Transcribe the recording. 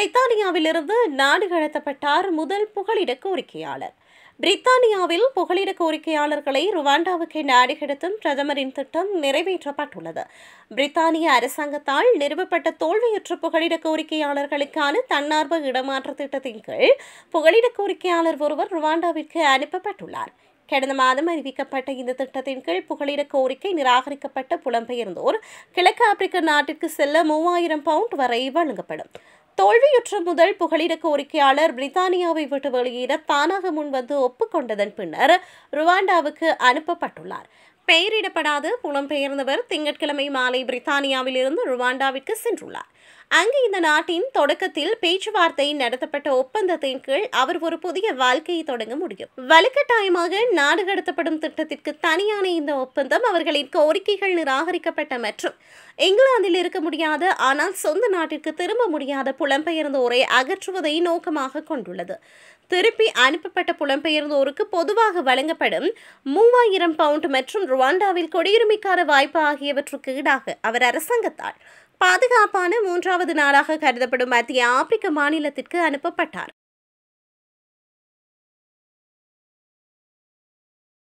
பிரித்தானியாவிலிருந்து நாடு கடத்தப்பட்டார் முதல் புகலிட கோரிக்கையாளர் பிரித்தானியாவில் புகலிட கோரிக்கையாளர்களை ருவாண்டாவுக்கு நாடு கடத்தும் பிரதமரின் திட்டம் நிறைவேற்றப்பட்டுள்ளது பிரித்தானிய அரசாங்கத்தால் நிறுவப்பட்ட தோல்வியுற்ற புகலிட கோரிக்கையாளர்களுக்கான தன்னார்வ இடமாற்ற திட்டத்தின் கீழ் புகலிட கோரிக்கையாளர் ஒருவர் ருவாண்டாவிற்கு அனுப்பப்பட்டுள்ளார் கடந்த மாதம் அறிவிக்கப்பட்ட இந்த திட்டத்தின் கீழ் புகலிட கோரிக்கை நிராகரிக்கப்பட்ட புலம்பெயர்ந்தோர் கிழக்கு ஆப்பிரிக்க நாட்டிற்கு செல்ல மூவாயிரம் பவுண்ட் வரை வழங்கப்படும் தோல்வியுற்ற முதல் புகலிட கோரிக்கையாளர் பிரித்தானியாவை விட்டு வெளியேற தானாக முன்வந்து ஒப்புக்கொண்டதன் பின்னர் ருவாண்டாவுக்கு அனுப்பப்பட்டுள்ளார் பெயரிடப்படாத புலம்பெயர்ந்தவர் திங்கட்கிழமை மாலை பிரித்தானியாவில் இருந்து ருவாண்டாவிற்கு சென்றுள்ளார் அங்கு இந்த நாட்டின் தொடக்கத்தில் பேச்சுவார்த்தை நடத்தப்பட்ட ஒப்பந்தத்தின் கீழ் அவர் ஒரு புதிய வாழ்க்கையை தொடங்க முடியும் வலுக்கட்டாயமாக நாடு கடத்தப்படும் திட்டத்திற்கு தனியான இந்த ஒப்பந்தம் அவர்களின் கோரிக்கைகள் நிராகரிக்கப்பட்ட மற்றும் இங்கிலாந்தில் இருக்க முடியாத ஆனால் சொந்த நாட்டிற்கு திரும்ப முடியாத புலம்பெயர்ந்தோரை அகற்றுவதை நோக்கமாக கொண்டுள்ளது திருப்பி அனுப்பப்பட்ட புலம்பெயர்ந்தோருக்கு பொதுவாக வழங்கப்படும் மூவாயிரம் பவுண்ட் மற்றும் ருவாண்டாவில் குடியுரிமைக்கான வாய்ப்பு ஆகியவற்றுக்கு ஈடாக அவர் அரசாங்கத்தால் பாதுகாப்பான மூன்றாவது நாடாக கருதப்படும் மத்திய ஆப்பிரிக்க மாநிலத்திற்கு அனுப்பப்பட்டார்